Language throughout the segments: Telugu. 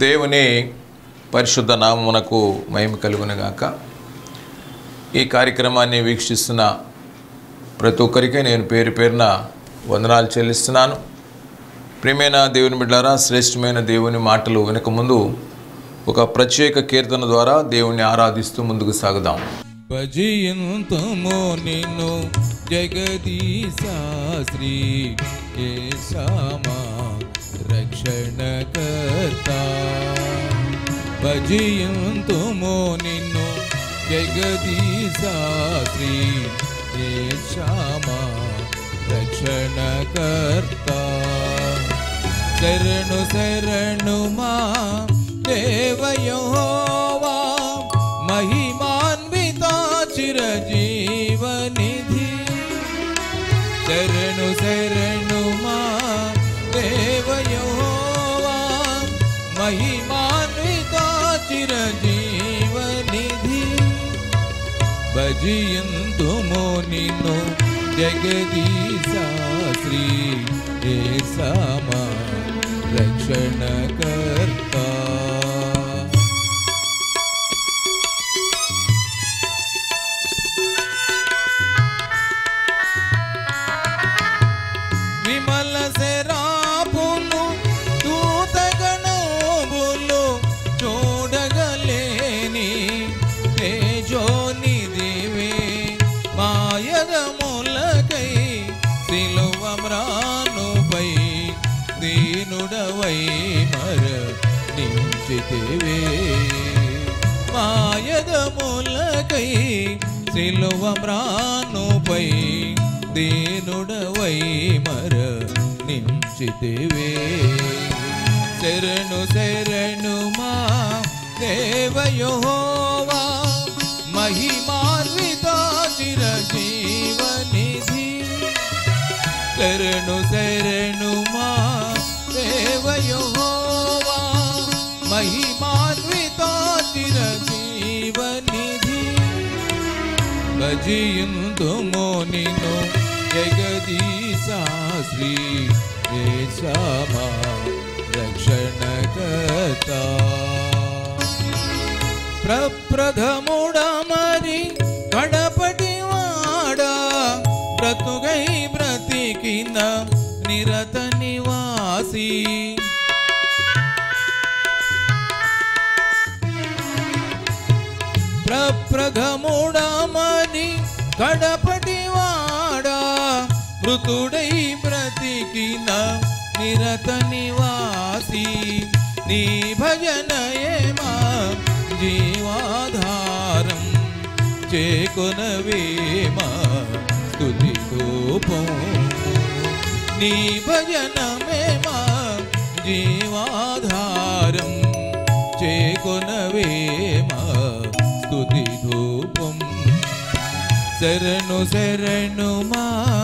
దేవుని పరిశుద్ధ నామమునకు మహిమ కలుగునుగాక ఈ కార్యక్రమాన్ని వీక్షిస్తున్న ప్రతి ఒక్కరికి నేను పేరు పేరున వందనాలు చెల్లిస్తున్నాను ప్రియమైన దేవుని బిడ్డారా శ్రేష్టమైన దేవుని మాటలు వెనక ముందు ఒక ప్రత్యేక కీర్తన ద్వారా దేవుణ్ణి ఆరాధిస్తూ ముందుకు సాగుదాం భజయంతము నిన్ను జగదీశాస్త్రి ఏషామా రక్షణకర్త భజయంతము నిన్ను జగదీశాస్త్రి ఏషామా రక్షణకర్త శరణు శరణు మా దేవయోవా మహిమాన్విత చిరజీవనిధి శరణు శరణు మా దేవయోవా మహిమాన్విత చిరజీవనిధి భజయంతుమో నిన్ను జగదీశాస్త్రి ఏసామా రక్షణకర్త విమల శరాపును దూతగణములు చూడగలేని తేజోని దివే మాయగములకై సిలువమ్రానుపై దీనుడవై మర నించితివే మాయగములకై సిలువమ్రానుపై దీనుడవై మర నించితివే శరణు శరణు మా దేవయోవా మహిమాన్విత చిరజీవనిధి శరణు శరణు మా దేవయోవా మహిమాన్విత చిరజీవనిధి భజయంతుమో నిన్ను జగదీశాశ్రీ ఏషామా రక్షణకర్త ప్రప్రథముడమరి కడపటి వాడా బ్రతుగై బ్రతికిన నిరత నివాసి ప్రప్రథముడమని కడపటి వాడా మృతుడై బ్రతికిన నిరత నివాసి నీ భజనయేమా జీవాధారం చేకొనవేమా స్తుతి రూపం నీ భజనమేమా జీవాధారం చేకొనవేమా స్తుతి ధూపం శరణు శరణు మా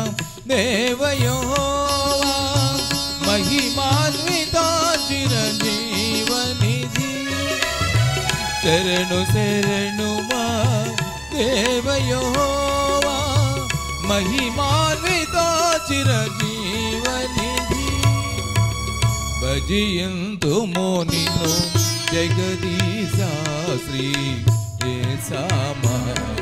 దేవయోవా మహిమాన్విత చిరజీవనిధి శరణు శరణు మా దేవయోవా మహిమాన్విత చిరజీవనిధి భజయంతుమో నిన్ను జగదీశాశ్రీ ఏసామా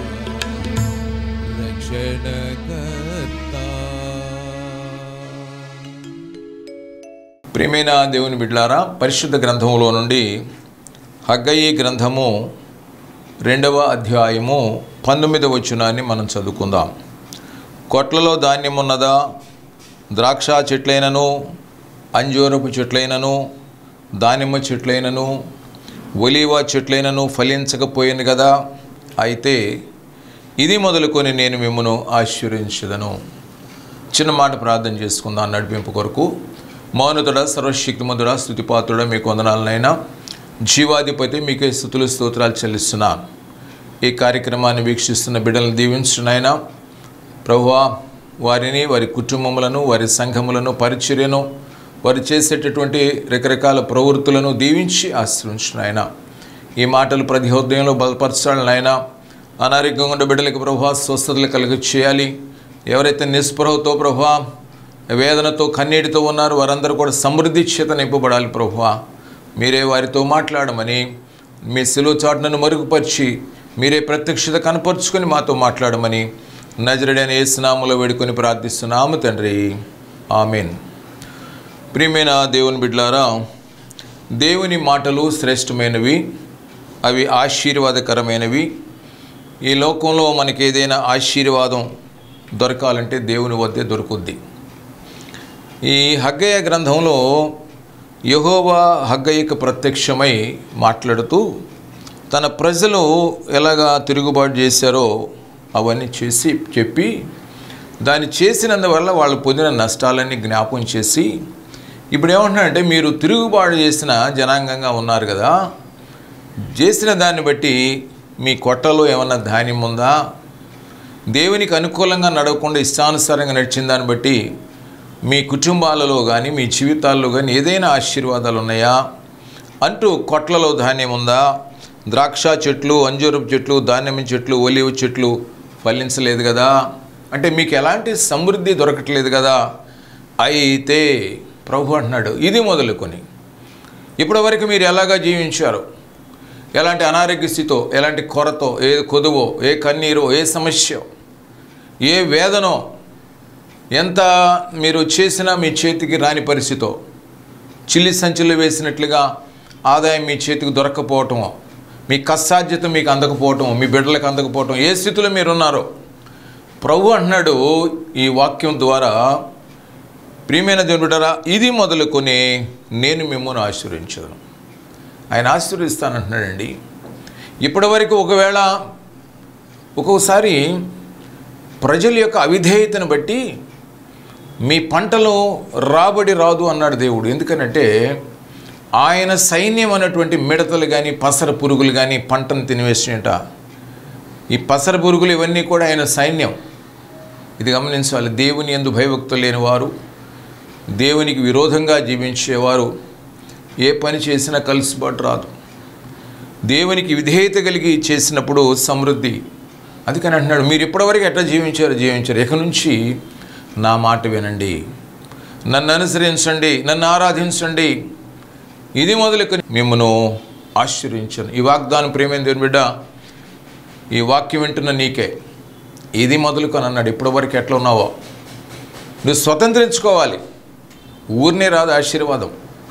రక్షణకర్త ప్రియమైన దేవుని బిడ్లారా పరిశుద్ధ గ్రంథములో నుండి హగ్గయి గ్రంథము రెండవ అధ్యాయము పంతొమ్మిదవ వచనాన్ని మనం చదువుకుందాం కొట్లలో ధాన్యం ఉన్నదా ద్రాక్ష చెట్లైనను అంజూరపు చెట్లైనను దానిమ్మ చెట్లైనను ఒలీవ చెట్లైనను ఫలించకపోయింది కదా అయితే ఇది మొదలుకొని నేను మిమ్మను ఆశీర్వదించదను చిన్న మాట ప్రార్థన చేసుకుందాం నడిపింపు కొరకు మౌనతుడ సర్వశక్తిమంతుడ స్థుతిపాత్రుడ మీకు వందనాలనైనా జీవాధిపతి మీకే స్థుతులు స్తోత్రాలు చెల్లిస్తున్నాను ఈ కార్యక్రమాన్ని వీక్షిస్తున్న బిడ్డలను దీవించునైనా ప్రభువా వారిని వారి కుటుంబములను వారి సంఘములను పరిచర్యను వారు చేసేటటువంటి రకరకాల ప్రవృత్తులను దీవించి ఆశ్రయించిన ఈ మాటలు ప్రతి హృదయంలో బలపరచాలని ఆయన అనారోగ్యంగా ఉన్న బిడ్డలకు ప్రభా స్వస్థతలు కలుగ చేయాలి ఎవరైతే నిస్పృహతో ప్రభా వేదనతో కన్నీటితో ఉన్నారు వారందరూ కూడా సమృద్ధి చేత నింపబడాలి ప్రభా మీరే వారితో మాట్లాడమని మీ సెలవు చాటునను మరుగుపరిచి మీరే ప్రత్యక్షత కనపరుచుకొని మాతో మాట్లాడమని నజరడైన ఏసునాములో వేడుకొని ప్రార్థిస్తున్నాము తండ్రి ఆమెన్ ప్రియమైన దేవుని బిడ్లారా దేవుని మాటలు శ్రేష్టమైనవి అవి ఆశీర్వాదకరమైనవి ఈ లోకంలో మనకి ఏదైనా ఆశీర్వాదం దొరకాలంటే దేవుని వద్దే దొరుకుద్ది ఈ హగ్గయ్య గ్రంథంలో యహోవా హగ్గయ్యకు ప్రత్యక్షమై మాట్లాడుతూ తన ప్రజలు ఎలాగా తిరుగుబాటు చేశారో అవన్నీ చేసి చెప్పి దాన్ని చేసినందువల్ల వాళ్ళు పొందిన నష్టాలన్నీ జ్ఞాపకం చేసి ఇప్పుడు ఏమంటున్నారంటే మీరు తిరుగుబాటు చేసిన జనాంగంగా ఉన్నారు కదా చేసిన దాన్ని బట్టి మీ కొట్టలో ఏమన్నా ధాన్యం ఉందా దేవునికి అనుకూలంగా నడవకుండా ఇష్టానుసారంగా నడిచిన దాన్ని బట్టి మీ కుటుంబాలలో కానీ మీ జీవితాల్లో కానీ ఏదైనా ఆశీర్వాదాలు ఉన్నాయా అంటూ కొట్లలో ధాన్యం ఉందా ద్రాక్ష చెట్లు అంజూరపు చెట్లు ధాన్యం చెట్లు ఒలివ చెట్లు ఫలించలేదు కదా అంటే మీకు ఎలాంటి సమృద్ధి దొరకట్లేదు కదా అయితే ప్రభు అంటున్నాడు ఇది మొదలుకొని ఇప్పటివరకు మీరు ఎలాగా జీవించారు ఎలాంటి అనారోగ్య స్థితితో ఎలాంటి కొరతో ఏ కొదువో ఏ కన్నీరో ఏ సమస్య ఏ వేదనో ఎంత మీరు చేసినా మీ చేతికి రాని పరిస్థితో చిల్లి సంచులు వేసినట్లుగా ఆదాయం మీ చేతికి దొరక్కపోవటమో మీ కష్టాధ్యత మీకు అందకపోవటం మీ బిడ్డలకు అందకపోవటం ఏ స్థితిలో మీరు ఉన్నారో ప్రభు అంటున్నాడు ఈ వాక్యం ద్వారా ప్రియమైన దేవుని బిడ్డరా ఇది మొదలుకొని నేను మిమ్మల్ని ఆశీర్వించను ఆయన ఆశీర్వదిస్తానంటున్నాడండి ఇప్పటివరకు ఒకవేళ ఒక్కొక్కసారి ప్రజల యొక్క అవిధేయతను బట్టి మీ పంటలో రాబడి రాదు అన్నాడు దేవుడు ఎందుకనంటే ఆయన సైన్యం అన్నటువంటి మిడతలు కానీ పసర పురుగులు కానీ పంటను తినివేసినట ఈ పసర పురుగులు ఇవన్నీ కూడా ఆయన సైన్యం ఇది గమనించాలి దేవుని ఎందు భయభక్తులు లేని వారు దేవునికి విరోధంగా జీవించేవారు ఏ పని చేసినా కలిసిబాటు రాదు దేవునికి విధేయత కలిగి చేసినప్పుడు సమృద్ధి అందుకని అంటున్నాడు మీరు ఇప్పటివరకు ఎట్లా జీవించారు జీవించారు ఇక నుంచి నా మాట వినండి నన్ను అనుసరించండి నన్ను ఆరాధించండి ఇది మొదలుకొని మిమ్మను ఆశ్చర్యించను ఈ వాగ్దానం ప్రేమైన దేవుని బిడ్డ ఈ వాక్యం వింటున్న నీకే ఇది మొదలుకొని అన్నాడు ఇప్పటివరకు ఎట్లా ఉన్నావో నువ్వు స్వతంత్రించుకోవాలి ఊరినే రాదు ఆశీర్వాదం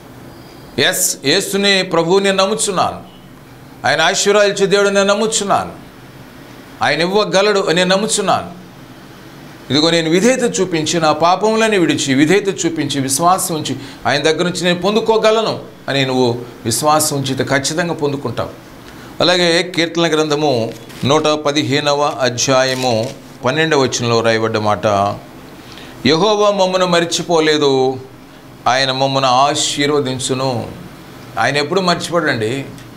ఎస్ ఏసుని ప్రభువు నేను నమ్ముచున్నాను ఆయన ఆశీర్వాదించే దేవుడు నేను నమ్ముచున్నాను ఆయన ఇవ్వగలడు అని నేను నమ్ముచున్నాను ఇదిగో నేను విధేయత చూపించి నా పాపములని విడిచి విధేయత చూపించి విశ్వాసం ఉంచి ఆయన దగ్గర నుంచి నేను పొందుకోగలను అని నువ్వు విశ్వాసం ఉంచితే ఖచ్చితంగా పొందుకుంటావు అలాగే కీర్తన గ్రంథము నూట పదిహేనవ అధ్యాయము పన్నెండవ వచనంలో రాయబడ్డ మాట యహోవా మమ్మను మర్చిపోలేదు ఆయన మమ్మను ఆశీర్వదించును ఆయన ఎప్పుడు మర్చిపోడండి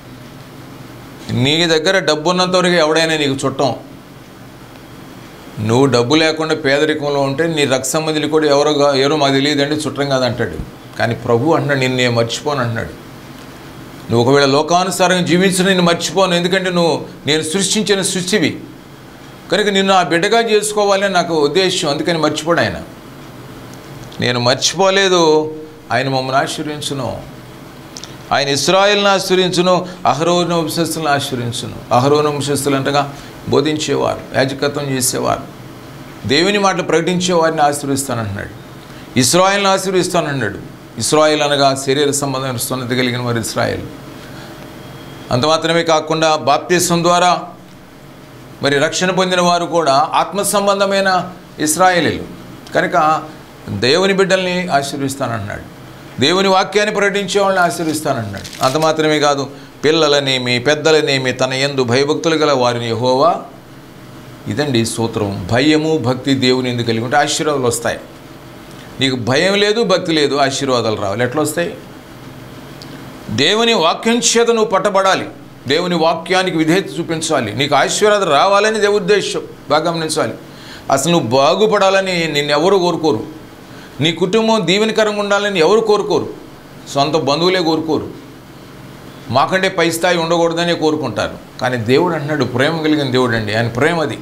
నీ దగ్గర డబ్బు ఉన్నంతవరకు ఎవడైనా నీకు చుట్టం నువ్వు డబ్బు లేకుండా పేదరికంలో ఉంటే నీ రక్త సంబంధులు కూడా ఎవరో గా- ఎవరో మాకు తెలియదండి చుట్టం కాదంటాడు కానీ ప్రభు అంటున్నాడు నిన్ను నేను మర్చిపోను అంటున్నాడు నువ్వు ఒకవేళ లోకానుసారంగా జీవించిన నిన్ను మర్చిపోను ఎందుకంటే నువ్వు నేను సృష్టించిన సృష్టివి కనుక నిన్ను ఆ బిడ్డగా చేసుకోవాలని నాకు ఉద్దేశం అందుకని మర్చిపోడు ఆయన నేను మర్చిపోలేదు ఆయన మమ్మల్ని ఆశీర్వించును ఆయన ఇస్రాయల్ని ఆశ్రయించును అహరోన వంశస్థులను ఆశ్రయించును అహరోన వంశస్థులు అంటగా బోధించేవారు యాజకత్వం చేసేవారు దేవుని మాటలు ప్రకటించే వారిని ఆశీర్విస్తానంటున్నాడు ఇస్రాయల్ని ఆశీర్విస్తానన్నాడు ఇస్రాయల్ అనగా శరీర సంబంధమైన సున్నతి కలిగిన వారు ఇస్రాయల్ అంత మాత్రమే కాకుండా బాప్తిసం ద్వారా మరి రక్షణ పొందిన వారు కూడా ఆత్మ సంబంధమైన ఇస్రాయేలీలు కనుక దేవుని బిడ్డల్ని ఆశీర్విస్తానంటున్నాడు దేవుని వాక్యాన్ని ప్రకటించే వాళ్ళని ఆశీర్విస్తానంటున్నాడు అంత మాత్రమే కాదు పిల్లలనేమి పెద్దలనేమి తన ఎందు భయభక్తులు గల వారిని యెహోవా ఇదండి సూత్రం భయము భక్తి దేవుని ఎందుకు కలిగి ఉంటే ఆశీర్వాదాలు వస్తాయి నీకు భయం లేదు భక్తి లేదు ఆశీర్వాదాలు రావాలి ఎట్లా వస్తాయి దేవుని వాక్యం చేత నువ్వు పట్టబడాలి దేవుని వాక్యానికి విధేయత చూపించాలి నీకు ఆశీర్వాదం రావాలని దేవుని ఉద్దేశం బాగా గమనించాలి అసలు నువ్వు బాగుపడాలని నిన్ను ఎవరు కోరుకోరు నీ కుటుంబం దీవెనకరంగా ఉండాలని ఎవరు కోరుకోరు సొంత బంధువులే కోరుకోరు మాకంటే పై స్థాయి ఉండకూడదనే కోరుకుంటారు కానీ దేవుడు అంటున్నాడు ప్రేమ కలిగిన దేవుడు అండి ఆయన ప్రేమ అది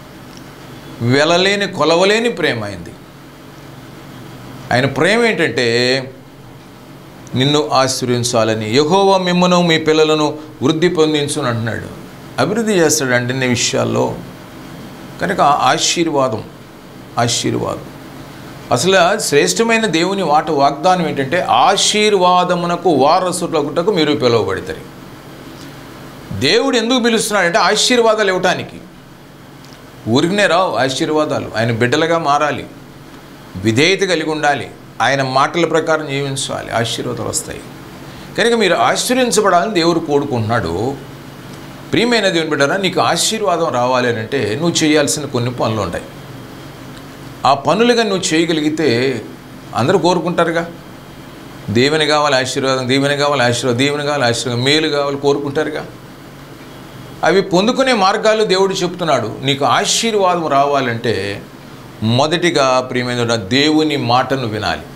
వెలలేని కొలవలేని ప్రేమ అయింది ఆయన ప్రేమ ఏంటంటే నిన్ను ఆశీర్వించాలని యహోవా మిమ్మను మీ పిల్లలను వృద్ధి పొందించును అంటున్నాడు అభివృద్ధి చేస్తాడు అన్ని విషయాల్లో కనుక ఆశీర్వాదం ఆశీర్వాదం అసలు శ్రేష్టమైన దేవుని వాట వాగ్దానం ఏంటంటే ఆశీర్వాదమునకు వారసులకుటకు మీరు పిలువబడతారు దేవుడు ఎందుకు పిలుస్తున్నాడంటే ఆశీర్వాదాలు ఇవ్వటానికి ఊరికనే రావు ఆశీర్వాదాలు ఆయన బిడ్డలుగా మారాలి విధేయత కలిగి ఉండాలి ఆయన మాటల ప్రకారం జీవించాలి ఆశీర్వాదాలు వస్తాయి కనుక మీరు ఆశీర్వించబడాలని దేవుడు కోరుకుంటున్నాడు ప్రియమైన దేవుని బిడ్డరా నీకు ఆశీర్వాదం రావాలి అని అంటే నువ్వు చేయాల్సిన కొన్ని పనులు ఉంటాయి ఆ పనులుగా నువ్వు చేయగలిగితే అందరూ కోరుకుంటారుగా దేవుని కావాలి ఆశీర్వాదం దీవెని కావాలి ఆశీర్వాదం దీవెని కావాలి ఆశీర్వాదం మేలు కావాలి కోరుకుంటారుగా అవి పొందుకునే మార్గాలు దేవుడు చెప్తున్నాడు నీకు ఆశీర్వాదం రావాలంటే మొదటిగా ప్రియమైన దేవుని మాటను వినాలి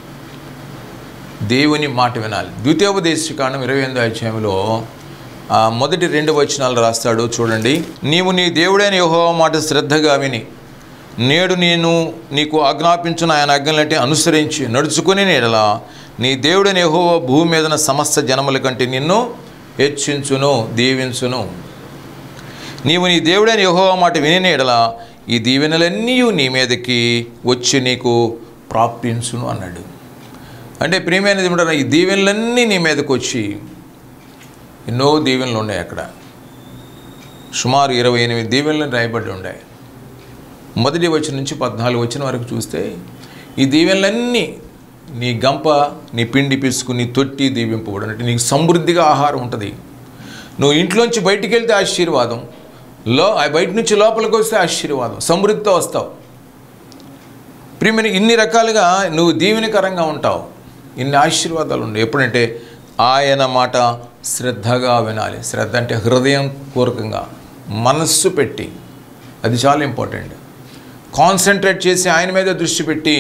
దేవుని మాట వినాలి ద్వితీయోపదేశకాండం ఇరవై ఎనిమిదో అధ్యాయంలో ఆ మొదటి రెండు వచనాలు రాస్తాడు చూడండి నీవు నీ దేవుడైన యెహోవా మాట శ్రద్ధగా విని నేడు నేను నీకు ఆజ్ఞాపించిన ఆయన ఆజ్ఞలంటే అనుసరించి నడుచుకుని నేడలా నీ దేవుడైన యెహోవా భూమి మీదన సమస్త జనముల కంటే నిన్ను హెచ్చించును దీవించును నీవు నీ దేవుడైన యెహోవా మాట విని ఎడల ఈ దీవెనలన్నీ నీ మీదకి వచ్చి నీకు ప్రాప్తించును అన్నాడు అంటే ప్రియమైనది ఏమిటన్నా ఈ దీవెనలన్నీ నీ మీదకి వచ్చి ఎన్నో దీవెనలు ఉన్నాయి అక్కడ సుమారు ఇరవై ఎనిమిది దీవెనలు రాయబడి ఉన్నాయి మొదటి వచ్చిన నుంచి పద్నాలుగు వచ్చిన వరకు చూస్తే ఈ దీవెనలన్నీ నీ గంప నీ పిండి పిసుకు నీ తొట్టి దీవింపబడు అంటే నీకు సమృద్ధిగా ఆహారం ఉంటుంది నువ్వు ఇంట్లోంచి బయటికి వెళ్తే ఆశీర్వాదం లో ఆ బయట నుంచి లోపలికి వస్తే ఆశీర్వాదం సమృద్ధితో వస్తావు ప్రియమైన ఇన్ని రకాలుగా నువ్వు దీవెనకరంగా ఉంటావు ఇన్ని ఆశీర్వాదాలు ఉన్నాయి ఎప్పుడంటే ఆయన మాట శ్రద్ధగా వినాలి శ్రద్ధ అంటే హృదయం పూర్వకంగా మనస్సు పెట్టి అది చాలా ఇంపార్టెంట్ కాన్సన్ట్రేట్ చేసి ఆయన మీద దృష్టి పెట్టి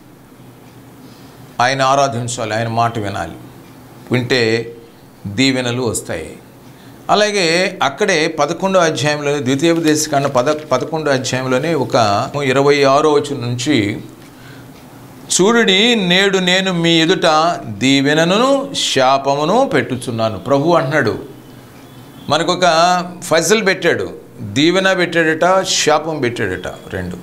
ఆయన ఆరాధించాలి ఆయన మాట వినాలి వింటే దీవెనలు వస్తాయి అలాగే అక్కడే పదకొండో అధ్యాయంలో ద్వితీయోపదేశకాండ పద పదకొండో అధ్యాయంలోనే ఒక ఇరవై ఆరో వచ్చిన నుంచి చూడుడి నేడు నేను మీ ఎదుట దీవెనను శాపమును పెట్టుచున్నాను ప్రభు అంటున్నాడు మనకొక ఫజల్ పెట్టాడు దీవెన పెట్టాడట శాపం పెట్టాడట రెండు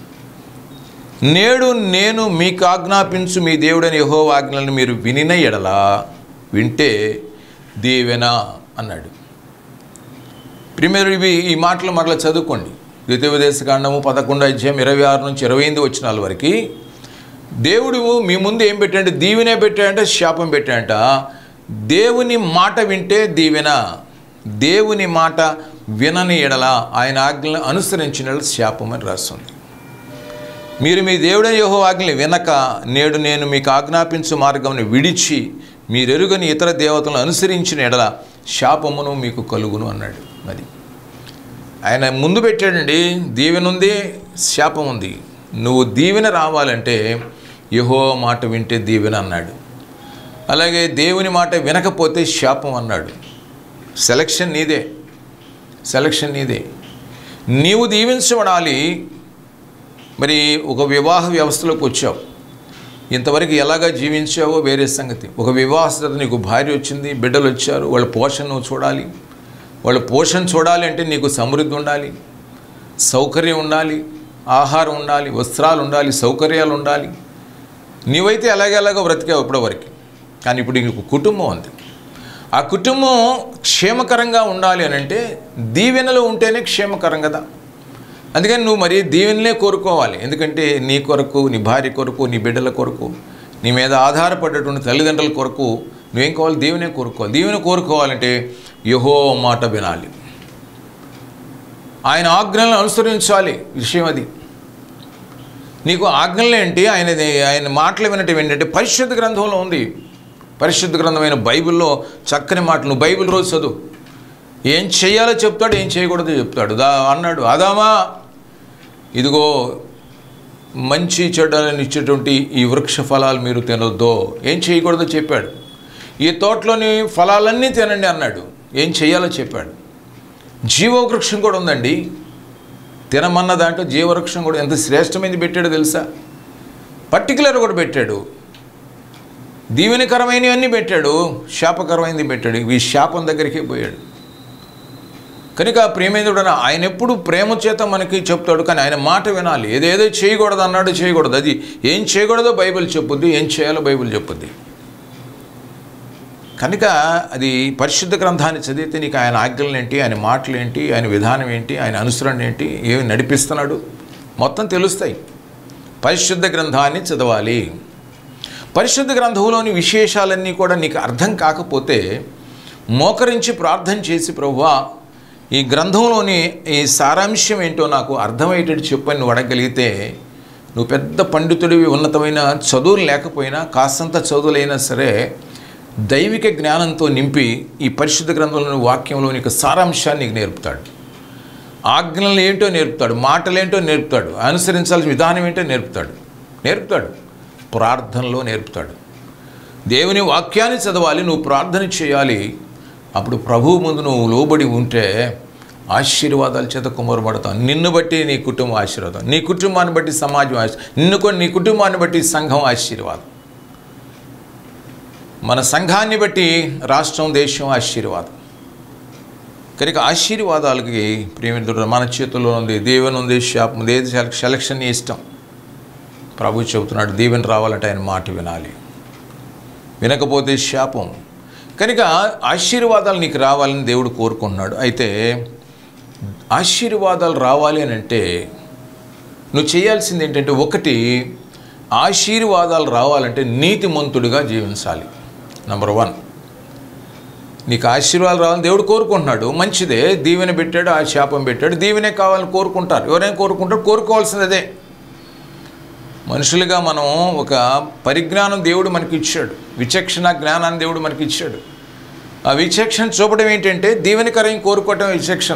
నేడు నేను మీకు ఆజ్ఞాపించు మీ దేవుడని యహో ఆజ్ఞలను మీరు వినిన ఎడలా వింటే దీవెన అన్నాడు ప్రిమేరు ఇవి ఈ మాటలు మరలా చదువుకోండి ద్వితీయోపదేశకాండము పదకొండు అధ్యాయం ఇరవై ఆరు నుంచి ఇరవై ఎనిమిది వచ్చినాల వరకు దేవుడు మీ ముందు ఏం పెట్టాడంటే దీవెనే పెట్టాడంటే శాపం పెట్టాడంట దేవుని మాట వింటే దీవెన దేవుని మాట వినని ఎడల ఆయన ఆజ్ఞలను అనుసరించిన ఎడల శాపం అని రాస్తుంది మీరు మీ దేవుడైన యెహో ఆజ్ఞలు వినక నేడు నేను మీకు ఆజ్ఞాపించు మార్గమును విడిచి మీరెరుగని ఇతర దేవతలను అనుసరించిన ఎడల శాపమును మీకు కలుగును అన్నాడు మరి ఆయన ముందు పెట్టాడండి దీవెన ఉంది శాపం ఉంది నువ్వు దీవెన రావాలంటే యహో మాట వింటే దీవెన అన్నాడు అలాగే దేవుని మాట వినకపోతే శాపం అన్నాడు సెలక్షన్ నీదే సెలక్షన్ నీదే నీవు దీవించబడాలి మరి ఒక వివాహ వ్యవస్థలోకి వచ్చావు ఇంతవరకు ఎలాగా జీవించావో వేరే సంగతి ఒక వివాహత నీకు భార్య వచ్చింది బిడ్డలు వచ్చారు వాళ్ళ పోషణ నువ్వు చూడాలి వాళ్ళ పోషణ చూడాలి అంటే నీకు సమృద్ధి ఉండాలి సౌకర్యం ఉండాలి ఆహారం ఉండాలి వస్త్రాలు ఉండాలి సౌకర్యాలు ఉండాలి నీవైతే ఎలాగ ఎలాగో బ్రతికావు ఇప్పటివరకు కానీ ఇప్పుడు నీకు కుటుంబం ఉంది ఆ కుటుంబం క్షేమకరంగా ఉండాలి అని అంటే దీవెనలు ఉంటేనే క్షేమకరం కదా అందుకని నువ్వు మరి దీవెనలే కోరుకోవాలి ఎందుకంటే నీ కొరకు నీ భార్య కొరకు నీ బిడ్డల కొరకు నీ మీద ఆధారపడేటువంటి తల్లిదండ్రుల కొరకు నువ్వేం కావాలి దీవెనే కోరుకోవాలి దీవెన కోరుకోవాలంటే యహో మాట వినాలి ఆయన ఆజ్ఞలను అనుసరించాలి విషయం అది నీకు ఆజ్ఞలు ఏంటి ఆయన ఆయన మాటలు వినటం ఏంటంటే పరిశుద్ధ గ్రంథంలో ఉంది పరిశుద్ధ గ్రంథమైన బైబిల్లో చక్కని మాటలు నువ్వు బైబిల్ రోజు చదువు ఏం చేయాలో చెప్తాడు ఏం చేయకూడదో చెప్తాడు దా అన్నాడు అదామా ఇదిగో మంచి చెడ్డలను ఇచ్చేటువంటి ఈ వృక్ష ఫలాలు మీరు తినొద్దో ఏం చేయకూడదో చెప్పాడు ఈ తోటలోని ఫలాలన్నీ తినండి అన్నాడు ఏం చేయాలో చెప్పాడు జీవవృక్షం కూడా ఉందండి తినమన్న దాంట్లో జీవవృక్షం కూడా ఎంత శ్రేష్టమైనది పెట్టాడో తెలుసా పర్టికులర్ కూడా పెట్టాడు దీవెనకరమైనవన్నీ పెట్టాడు శాపకరమైనది పెట్టాడు ఈ శాపం దగ్గరికి పోయాడు కనుక ప్రేమేంద్రుడు ఆయన ఎప్పుడు ప్రేమ చేత మనకి చెప్తాడు కానీ ఆయన మాట వినాలి ఏదేదో చేయకూడదు అన్నాడు చేయకూడదు అది ఏం చేయకూడదో బైబిల్ చెప్పుద్ది ఏం చేయాలో బైబిల్ చెప్పుద్ది కనుక అది పరిశుద్ధ గ్రంథాన్ని చదివితే నీకు ఆయన ఆజ్ఞలు ఆయన మాటలు ఏంటి ఆయన విధానం ఏంటి ఆయన అనుసరణ ఏంటి ఏమి నడిపిస్తున్నాడు మొత్తం తెలుస్తాయి పరిశుద్ధ గ్రంథాన్ని చదవాలి పరిశుద్ధ గ్రంథంలోని విశేషాలన్నీ కూడా నీకు అర్థం కాకపోతే మోకరించి ప్రార్థన చేసి ప్రభువా ఈ గ్రంథంలోని ఈ సారాంశం ఏంటో నాకు అర్థమయ్యేటట్టు చెప్పని నువ్వు అడగలిగితే నువ్వు పెద్ద పండితుడివి ఉన్నతమైన చదువులు లేకపోయినా కాసంత చదువులైనా సరే దైవిక జ్ఞానంతో నింపి ఈ పరిశుద్ధ గ్రంథంలోని వాక్యంలో నీకు సారాంశాన్ని నీకు నేర్పుతాడు ఆజ్ఞలు ఏంటో నేర్పుతాడు మాటలేంటో నేర్పుతాడు అనుసరించాల్సిన విధానం ఏంటో నేర్పుతాడు నేర్పుతాడు ప్రార్థనలో నేర్పుతాడు దేవుని వాక్యాన్ని చదవాలి నువ్వు ప్రార్థన చేయాలి అప్పుడు ప్రభువు ముందు నువ్వు లోబడి ఉంటే ఆశీర్వాదాల చేత కుమ్మరపడతావు నిన్ను బట్టి నీ కుటుంబం ఆశీర్వాదం నీ కుటుంబాన్ని బట్టి సమాజం ఆశీ నిన్ను కూడా నీ కుటుంబాన్ని బట్టి సంఘం ఆశీర్వాదం మన సంఘాన్ని బట్టి రాష్ట్రం దేశం ఆశీర్వాదం కనుక ఆశీర్వాదాలకి ప్రేమితుడు మన చేతుల్లో ఉంది దేవుని ఉంది శాపం ఏది సెల- సెలక్షన్ నీ ఇష్టం ప్రభు చెబుతున్నాడు దీవెన రావాలంటే ఆయన మాట వినాలి వినకపోతే శాపం కనుక ఆశీర్వాదాలు నీకు రావాలని దేవుడు కోరుకుంటున్నాడు అయితే ఆశీర్వాదాలు రావాలి అని అంటే నువ్వు చేయాల్సింది ఏంటంటే ఒకటి ఆశీర్వాదాలు రావాలంటే నీతిమంతుడిగా జీవించాలి నంబర్ వన్ నీకు ఆశీర్వాదాలు రావాలని దేవుడు కోరుకుంటున్నాడు మంచిదే దీవెన పెట్టాడు ఆ శాపం పెట్టాడు దీవెనే కావాలని కోరుకుంటారు ఎవరైనా కోరుకుంటారు కోరుకోవాల్సింది అదే మనుషులుగా మనం ఒక పరిజ్ఞానం దేవుడు మనకి ఇచ్చాడు విచక్షణ జ్ఞానాన్ని దేవుడు మనకి ఇచ్చాడు ఆ విచక్షణ చూపడం ఏంటంటే దీవెనకరం కోరుకోవటం విచక్షణ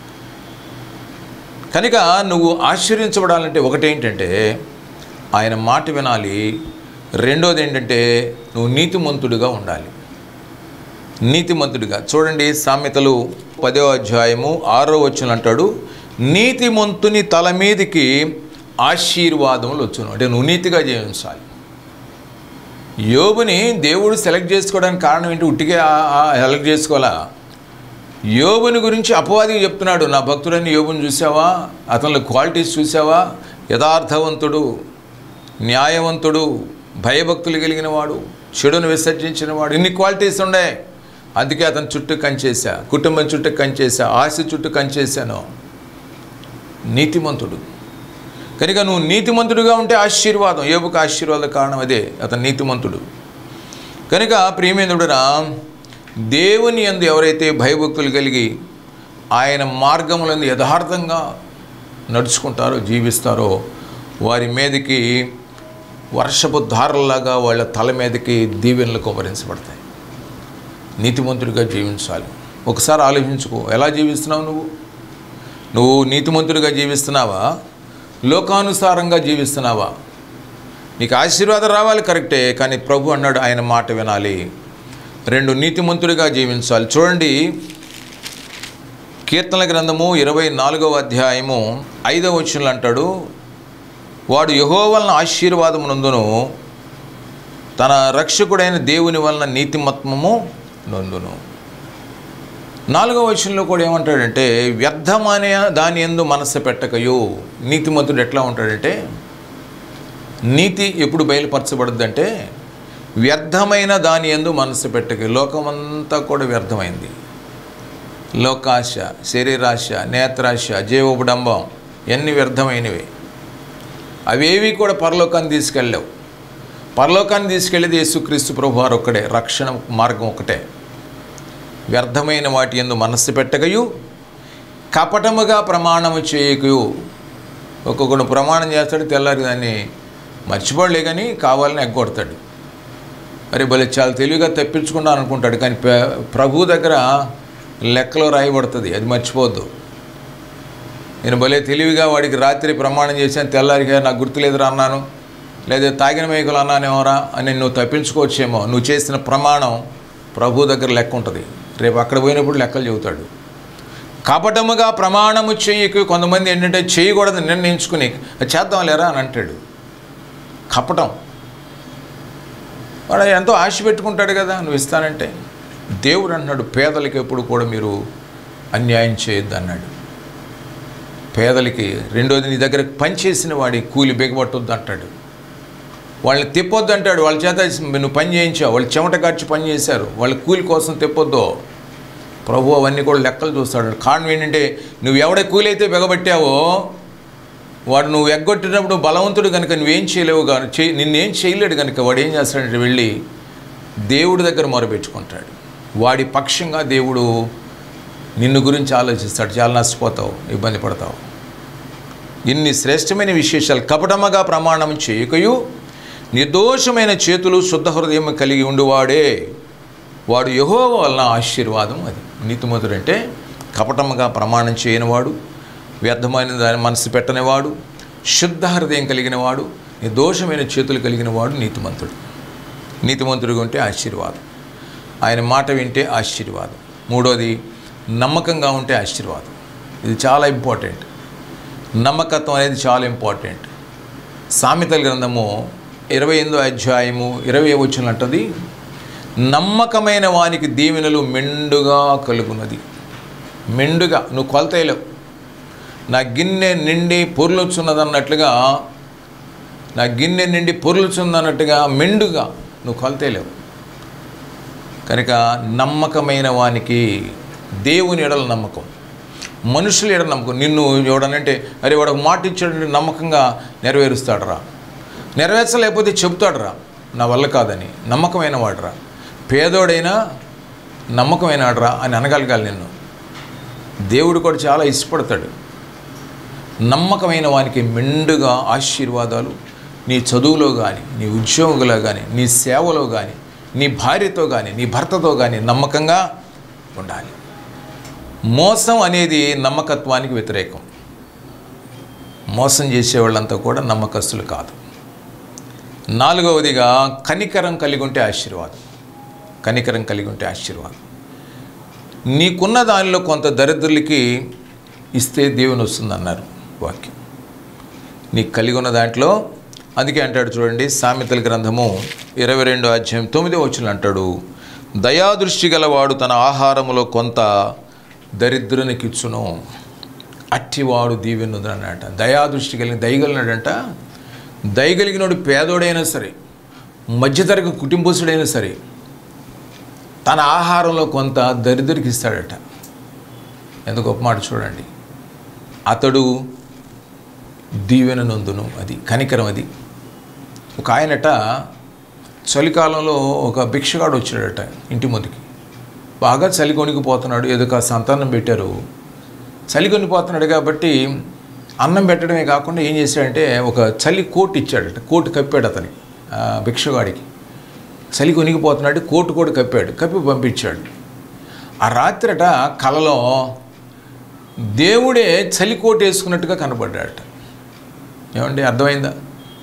కనుక నువ్వు ఆశ్చర్యించబడాలంటే ఒకటేంటంటే ఆయన మాట వినాలి రెండోది ఏంటంటే నువ్వు నీతిమంతుడిగా ఉండాలి నీతిమంతుడిగా చూడండి సామెతలు పదో అధ్యాయము ఆరో వచ్చిన అంటాడు నీతిమంతుని తల మీదికి ఆశీర్వాదములు వచ్చును అంటే నువ్వు నీతిగా జీవించాలి యోబుని దేవుడు సెలెక్ట్ చేసుకోవడానికి కారణం ఏంటి ఉట్టిగా సెలెక్ట్ చేసుకోవాలా యోబుని గురించి అపవాదిగా చెప్తున్నాడు నా భక్తుడని యోబుని చూసావా అతనిలో క్వాలిటీస్ చూసావా యథార్థవంతుడు న్యాయవంతుడు భయభక్తులు కలిగిన వాడు చెడును విసర్జించిన వాడు ఇన్ని క్వాలిటీస్ ఉండే అందుకే అతని చుట్టూ కంచేసా కుటుంబం చుట్టూ కంచేసా ఆశ చుట్టూ కంచేశాను నీతిమంతుడు కనుక నువ్వు నీతిమంతుడిగా ఉంటే ఆశీర్వాదం ఏబుకు ఆశీర్వాద కారణం అదే అతను నీతిమంతుడు కనుక ప్రియమేంద్రుడునా దేవుని యందు ఎవరైతే భయభక్తులు కలిగి ఆయన మార్గములందు యథార్థంగా నడుచుకుంటారో జీవిస్తారో వారి మీదకి వర్షపు ధారల్లాగా వాళ్ళ తల మీదకి దీవెనలు కుమరించబడతాయి నీతిమంతుడిగా జీవించాలి ఒకసారి ఆలోచించుకో ఎలా జీవిస్తున్నావు నువ్వు నువ్వు నీతిమంతుడిగా జీవిస్తున్నావా లోకానుసారంగా జీవిస్తున్నావా నీకు ఆశీర్వాదం రావాలి కరెక్టే కానీ ప్రభు అన్నాడు ఆయన మాట వినాలి రెండు నీతిమంతుడిగా జీవించాలి చూడండి కీర్తనల గ్రంథము ఇరవై నాలుగవ అధ్యాయము ఐదవ వచనంలో అంటాడు వాడు యహో వలన ఆశీర్వాదమునందును తన రక్షకుడైన దేవుని వలన నీతిమత్వము నందును నాలుగవ వచనంలో కూడా ఏమంటాడంటే వ్యర్థమనే దాని ఎందు మనస్సు పెట్టకయో నీతిమంతుడు ఎట్లా ఉంటాడంటే నీతి ఎప్పుడు బయలుపరచబడుద్దంటే వ్యర్థమైన దాని ఎందు మనస్సు పెట్టక లోకమంతా కూడా వ్యర్థమైంది లోకాశ శరీరాశ నేత్రాశ జీవోపడంబం ఎన్ని వ్యర్థమైనవి అవేవి కూడా పరలోకాన్ని తీసుకెళ్ళావు పరలోకాన్ని తీసుకెళ్ళేది యేసుక్రీస్తు ప్రభు వారు ఒక్కడే రక్షణ మార్గం ఒకటే వ్యర్థమైన వాటి ఎందు మనస్సు పెట్టకయు కపటముగా ప్రమాణము చేయకయు ఒక్కొక్కడు ప్రమాణం చేస్తాడు తెల్లారి దాన్ని మర్చిపోలే కానీ కావాలని ఎగ్గొడతాడు అరే భలే చాలా తెలివిగా తప్పించుకున్నాను అనుకుంటాడు కానీ ప్ర- ప్రభు దగ్గర లెక్కలో రాయబడుతుంది అది మర్చిపోవద్దు నేను భలే తెలివిగా వాడికి రాత్రి ప్రమాణం చేశాను తెల్లారిగా నాకు గుర్తులేదురా అన్నాను లేదా తాగిన మేకలు అన్నానేమోరా అని నువ్వు తప్పించుకోవచ్చేమో నువ్వు చేసిన ప్రమాణం ప్రభు దగ్గర లెక్క ఉంటుంది రేపు అక్కడ పోయినప్పుడు లెక్కలు చెబుతాడు కపటముగా ప్రమాణము చేయకు కొంతమంది ఏంటంటే చేయకూడదు నిర్ణయించుకుని "అది చేద్దాం లేరా అని అంటాడు కపటం వాడు ఎంతో ఆశ పెట్టుకుంటాడు కదా నువ్వు ఇస్తానంటే దేవుడు అన్నాడు పేదలకి ఎప్పుడు కూడా మీరు అన్యాయం చేయొద్దు అన్నాడు పేదలకి రెండోది నీ దగ్గర పనిచేసిన వాడి కూలి బిగబట్టొద్దు అంటాడు వాళ్ళని తిప్పొద్దు అంటాడు వాళ్ళ చేత నువ్వు పని చేయించావు వాళ్ళు చెమట కార్చి పని చేశారు వాళ్ళ కూలి కోసం తిప్పొద్దు ప్రభు అవన్నీ కూడా లెక్కలు చూస్తాడు కారణం ఏంటంటే నువ్వు ఎవడ కూలి అయితే బిగబట్టావో వాడు నువ్వు ఎగ్గొట్టినప్పుడు బలవంతుడు కనుక నువ్వేం చేయలేవు కానీ చే నిన్నేం చేయలేడు కనుక వాడు ఏం చేస్తాడంటే వెళ్ళి దేవుడి దగ్గర మొరపెట్టుకుంటాడు వాడి పక్షంగా దేవుడు నిన్ను గురించి ఆలోచిస్తాడు చాలా నష్టపోతావు ఇబ్బంది పడతావు ఇన్ని శ్రేష్టమైన విశేషాలు కపటమగా ప్రమాణం చేయకయు నిర్దోషమైన చేతులు శుద్ధ హృదయం కలిగి ఉండువాడే వాడు యహో వలన ఆశీర్వాదం అది నీతిమంతుడు అంటే కపటముగా ప్రమాణం చేయనివాడు వ్యర్థమైన దాని మనసు పెట్టనివాడు శుద్ధ హృదయం కలిగిన వాడు నిర్దోషమైన చేతులు కలిగిన వాడు నీతిమంతుడు నీతిమంతుడిగా ఉంటే ఆశీర్వాదం ఆయన మాట వింటే ఆశీర్వాదం మూడోది నమ్మకంగా ఉంటే ఆశీర్వాదం ఇది చాలా ఇంపార్టెంట్ నమ్మకత్వం అనేది చాలా ఇంపార్టెంట్ సామెతల గ్రంథము ఇరవై ఎనిమిదో అధ్యాయము ఇరవై వచ్చిన అంటది నమ్మకమైన వానికి దీవెనలు మెండుగా కలుగున్నది మెండుగా నువ్వు కొలతేయలేవు నా గిన్నె నిండి పొర్లుచున్నదన్నట్లుగా నా గిన్నె నిండి పొర్లుచుందన్నట్టుగా మెండుగా నువ్వు కొలతేయలేవు కనుక నమ్మకమైన వానికి దేవుని ఎడల నమ్మకం మనుషుల ఎడల నమ్మకం నిన్ను ఎవడనంటే అరే వాడు ఒక మాట ఇచ్చాడంటే నమ్మకంగా నెరవేరుస్తాడరా నెరవేర్చలేకపోతే చెబుతాడురా నా వల్ల కాదని నమ్మకమైన వాడురా పేదోడైనా నమ్మకమైన వాడురా అని అనగలగాలి నిన్ను దేవుడు కూడా చాలా ఇష్టపడతాడు నమ్మకమైన వానికి మెండుగా ఆశీర్వాదాలు నీ చదువులో కానీ నీ ఉద్యోగంలో కానీ నీ సేవలో కానీ నీ భార్యతో కానీ నీ భర్తతో కానీ నమ్మకంగా ఉండాలి మోసం అనేది నమ్మకత్వానికి వ్యతిరేకం మోసం చేసేవాళ్ళంతా కూడా నమ్మకస్తులు కాదు నాలుగవదిగా కనికరం కలిగి ఉంటే ఆశీర్వాదం కనికరం కలిగి ఉంటే ఆశీర్వాదం నీకున్న దానిలో కొంత దరిద్రులకి ఇస్తే దేవుని వస్తుందన్నారు వాక్యం నీకు కలిగి ఉన్న దాంట్లో అందుకే అంటాడు చూడండి సామెతల గ్రంథము ఇరవై రెండో అధ్యాయం తొమ్మిదో వచ్చిన అంటాడు దయాదృష్టి గలవాడు తన ఆహారములో కొంత దరిద్రునికి ఇచ్చును అట్టివాడు దీవెనుదనట దయాదృష్టి కలిగిన దయగలిగినాడంట దయగలిగినోడు పేదోడైనా సరే మధ్యతరగతి కుటుంబస్తుడైనా సరే తన ఆహారంలో కొంత దరిద్రికి ఇస్తాడట ఎంత గొప్ప మాట చూడండి అతడు దీవెన నొందును అది కనికరం అది ఒక ఆయనట చలికాలంలో ఒక భిక్షగాడు వచ్చాడట ఇంటి ముందుకి బాగా చలి కొనికిపోతున్నాడు ఏదో ఒక సంతానం పెట్టారు చలి కొనిపోతున్నాడు కాబట్టి అన్నం పెట్టడమే కాకుండా ఏం చేశాడంటే ఒక చలి కోట్ ఇచ్చాడట కోట్ కప్పాడు అతని ఆ భిక్షగాడికి చలి కొనిగిపోతున్నాడు కోటు కూడా కప్పాడు కప్పి పంపించాడు ఆ రాత్రట కలలో దేవుడే చలి కోటు వేసుకున్నట్టుగా కనపడ్డాడట ఏమండి అర్థమైందా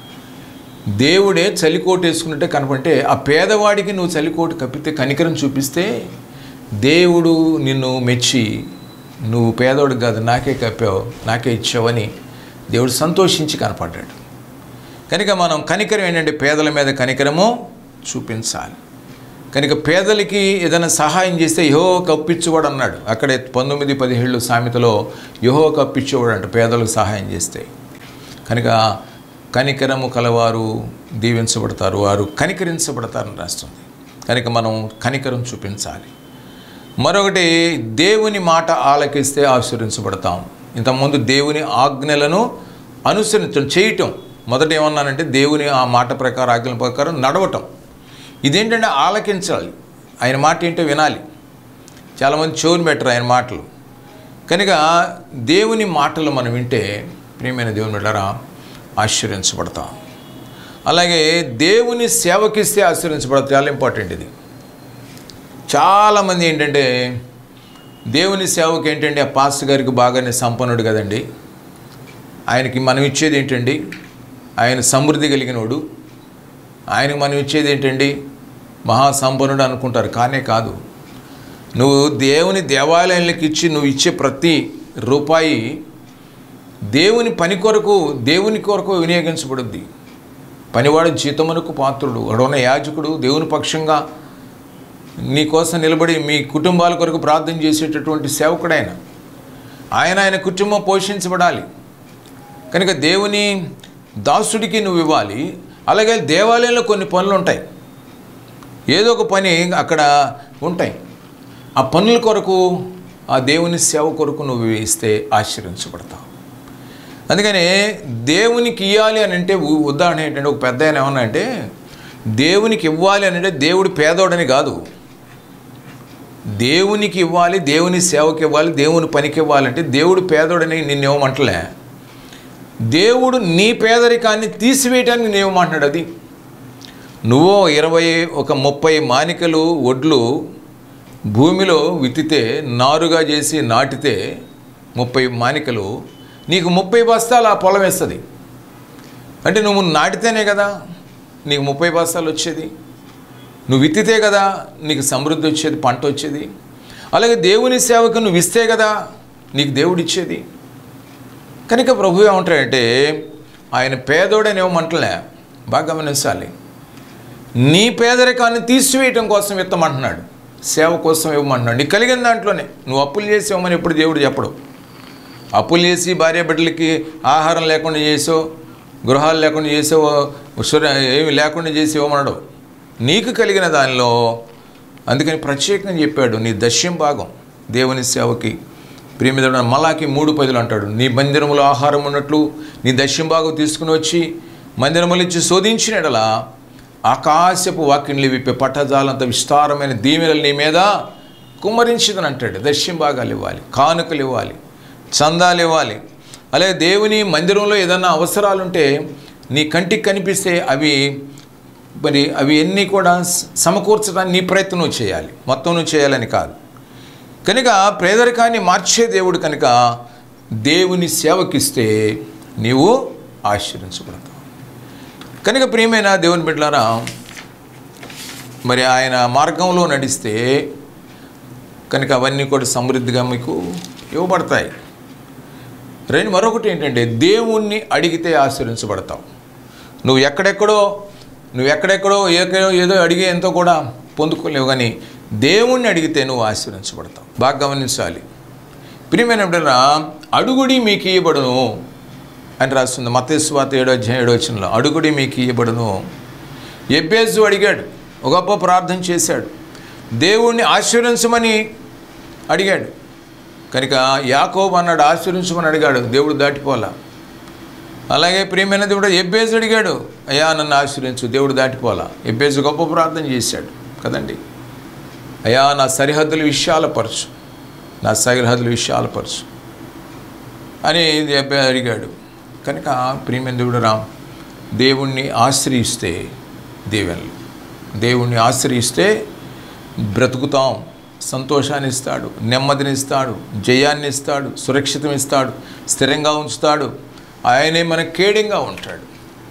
దేవుడే చలికోటు వేసుకున్నట్టే కనపంటే ఆ పేదవాడికి నువ్వు చలికోటు కప్పితే కనికరం చూపిస్తే దేవుడు నిన్ను మెచ్చి నువ్వు పేదవాడికి కాదు నాకే కప్పావు నాకే ఇచ్చావని దేవుడు సంతోషించి కనపడ్డాడు కనుక మనం కనికరం ఏంటంటే పేదల మీద కనికరము చూపించాలి కనుక పేదలకి ఏదైనా సహాయం చేస్తే యహో కప్పించువాడు అన్నాడు అక్కడే పంతొమ్మిది పదిహేళ్ళు సామెతలో యహో కప్పించేవాడు అంట పేదలకు సహాయం చేస్తే కనుక కనికరము కలవారు దీవించబడతారు వారు కనికరించబడతారని రాస్తుంది కనుక మనం కనికరం చూపించాలి మరొకటి దేవుని మాట ఆలకిస్తే ఆశీర్వించబడతాం ఇంతకుముందు దేవుని ఆజ్ఞలను అనుసరించడం చేయటం మొదట ఏమన్నానంటే దేవుని ఆ మాట ప్రకారం ఆజ్ఞల ప్రకారం నడవటం ఇదేంటంటే ఆలకించాలి ఆయన మాట ఏంటో వినాలి చాలామంది చెవుని పెట్టరు ఆయన మాటలు కనుక దేవుని మాటలు మనం వింటే ప్రియమైన దేవుని బిడ్డరా ఆశ్చర్యించబడతాం అలాగే దేవుని సేవకిస్తే ఆశ్చర్యించబడతాం చాలా ఇంపార్టెంట్ ఇది చాలామంది ఏంటంటే దేవుని సేవకి ఏంటంటే ఆ పాస్టర్ గారికి బాగానే సంపన్నుడు కదండి ఆయనకి మనం ఇచ్చేది ఏంటండి ఆయన సమృద్ధి కలిగినోడు ఆయనకి మనం ఇచ్చేది ఏంటండి మహాసంపన్నుడు అనుకుంటారు కానే కాదు నువ్వు దేవుని దేవాలయాలకు ఇచ్చి నువ్వు ఇచ్చే ప్రతి రూపాయి దేవుని పని కొరకు దేవుని కొరకు వినియోగించబడుద్ది పనివాడు జీతమునకు పాత్రుడు అడవున యాజకుడు దేవుని పక్షంగా నీ కోసం నిలబడి మీ కుటుంబాల కొరకు ప్రార్థన చేసేటటువంటి సేవకుడైన ఆయన ఆయన కుటుంబం పోషించబడాలి కనుక దేవుని దాసుడికి నువ్వు ఇవ్వాలి అలాగే దేవాలయంలో కొన్ని పనులు ఉంటాయి ఏదో ఒక పని అక్కడ ఉంటాయి ఆ పనుల కొరకు ఆ దేవుని సేవ కొరకు నువ్వు ఇస్తే ఆశీర్వించబడతావు అందుకని దేవునికి ఇవ్వాలి అని అంటే ఉ- ఉదాహరణ ఏంటంటే ఒక పెద్ద ఆయన ఏమన్నా అంటే దేవునికి ఇవ్వాలి అని అంటే దేవుడు పేదోడని కాదు దేవునికి ఇవ్వాలి దేవుని సేవకి ఇవ్వాలి దేవుని పనికి ఇవ్వాలంటే దేవుడు పేదోడని నిన్నేమంటలే దేవుడు నీ పేదరికాన్ని తీసివేయటానికి నేనేమంటున్నాడు అది నువ్వు ఇరవై ఒక ముప్పై మానికలు ఒడ్లు భూమిలో విత్తితే నారుగా చేసి నాటితే ముప్పై మానికలు నీకు ముప్పై బస్తాలు ఆ పొలం వేస్తుంది అంటే నువ్వు నాటితేనే కదా నీకు ముప్పై బస్తాలు వచ్చేది నువ్వు విత్తితే కదా నీకు సమృద్ధి వచ్చేది పంట వచ్చేది అలాగే దేవుని సేవకు నువ్వు ఇస్తే కదా నీకు దేవుడు ఇచ్చేది కనుక ప్రభు ఏమంటాడంటే ఆయన పేదోడని ఏమంటలే బాగా గమనించాలి నీ పేదరికాన్ని తీసివేయటం కోసం ఇత్తమంటున్నాడు సేవ కోసం ఇవ్వమంటున్నాడు నీకు కలిగిన దాంట్లోనే నువ్వు అప్పులు చేసి ఇవ్వమని ఎప్పుడు దేవుడు చెప్పడు అప్పులు చేసి భార్య బిడ్డలకి ఆహారం లేకుండా చేసో గృహాలు లేకుండా చేసో ఉషర- ఏమి లేకుండా చేసి ఇవ్వమనడు నీకు కలిగిన దానిలో అందుకని ప్రత్యేకంగా చెప్పాడు నీ దశ్యం భాగం దేవుని సేవకి ప్రియమితుడు మలాకి మూడు పదులు అంటాడు నీ మందిరములో ఆహారం ఉన్నట్లు నీ దశ్యం భాగం తీసుకుని వచ్చి మందిరములు ఇచ్చి శోధించినడలా ఆకాశపు వాక్యంలు విప్పే పట్టజాలంత విస్తారమైన దీవెనలు నీ మీద కుమ్మరించదని అంటాడు దశ్యం భాగాలు ఇవ్వాలి కానుకలు ఇవ్వాలి చందాలు ఇవ్వాలి అలాగే దేవుని మందిరంలో ఏదన్నా అవసరాలుంటే నీ కంటికి కనిపిస్తే అవి మరి అవి ఎన్ని కూడా స- సమకూర్చడానికి నీ ప్రయత్నం నువ్వు చేయాలి మొత్తం నువ్వు చేయాలని కాదు కనుక పేదరికాన్ని మార్చే దేవుడు కనుక దేవుని సేవకిస్తే నీవు ఆశీర్వించబడతావు కనుక ప్రియమైన దేవుని బిడ్డలారా మరి ఆయన మార్గంలో నడిస్తే కనుక అవన్నీ కూడా సమృద్ధిగా మీకు ఇవ్వబడతాయి రెండు మరొకటి ఏంటంటే దేవుణ్ణి అడిగితే ఆశీర్వించబడతావు నువ్వు ఎక్కడెక్కడో నువ్వు ఎక్కడెక్కడో ఏదో ఏదో అడిగే ఎంతో కూడా పొందుకోలేవు కానీ దేవుణ్ణి అడిగితే నువ్వు ఆశీర్వించబడతావు బాగా గమనించాలి ప్రియమైన బిడ్డలారా, అడుగుడి మీకు ఇవ్వబడును అని రాస్తుంది మతేశ్వాత ఏడో అధ్యాయం ఏడో వచ్చినలో అడుగుడి మీకు ఇవ్వబడును ఎబ్బేజు అడిగాడు ఒక గొప్ప ప్రార్థన చేశాడు దేవుణ్ణి ఆశీర్వించమని అడిగాడు కనుక యాకోబు అన్నాడు ఆశీర్వించమని అడిగాడు దేవుడు దాటిపోలా అలాగే ప్రియమైన దేవుడు ఎబ్బేజు అడిగాడు అయ్యా నన్ను ఆశీర్వించు దేవుడు దాటిపోలా ఎబ్బేజు గొప్ప ప్రార్థన చేశాడు కదండి అయ్యా నా సరిహద్దులు విశాలపరచు నా సరిహద్దులు విశాలపరచు అని ఎబ్బే అడిగాడు కనుక ప్రియమైన దేవుడు రామ్ దేవుణ్ణి ఆశ్రయిస్తే దీవెనలు దేవుణ్ణి ఆశ్రయిస్తే బ్రతుకుతాం సంతోషాన్ని ఇస్తాడు నెమ్మదిని ఇస్తాడు జయాన్ని ఇస్తాడు సురక్షితం ఇస్తాడు స్థిరంగా ఉంచుతాడు ఆయనే మన కేడింగా ఉంటాడు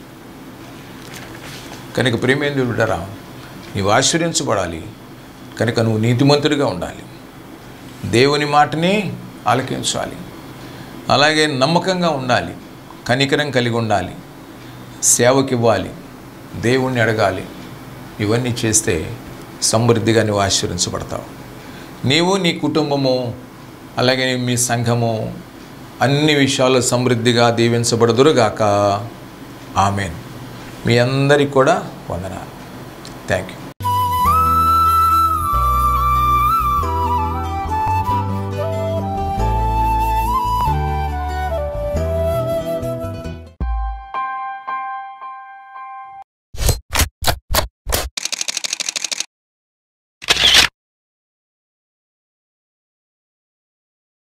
కనుక ప్రేమేంద్రుడు బిడ్డరా నీవు ఆశ్రయించబడాలి కనుక నువ్వు నీతిమంతుడిగా ఉండాలి దేవుని మాటని ఆలకించాలి అలాగే నమ్మకంగా ఉండాలి కనికరం కలిగి ఉండాలి సేవకి ఇవ్వాలి దేవుణ్ణి అడగాలి ఇవన్నీ చేస్తే సమృద్ధిగా నువ్వు ఆశీర్వించబడతావు నీవు నీ కుటుంబము అలాగే మీ సంఘము అన్ని విషయాల్లో సమృద్ధిగా దీవించబడదురుగాక ఆమెన్ మీ అందరికి కూడా వందనాలు థ్యాంక్ యూ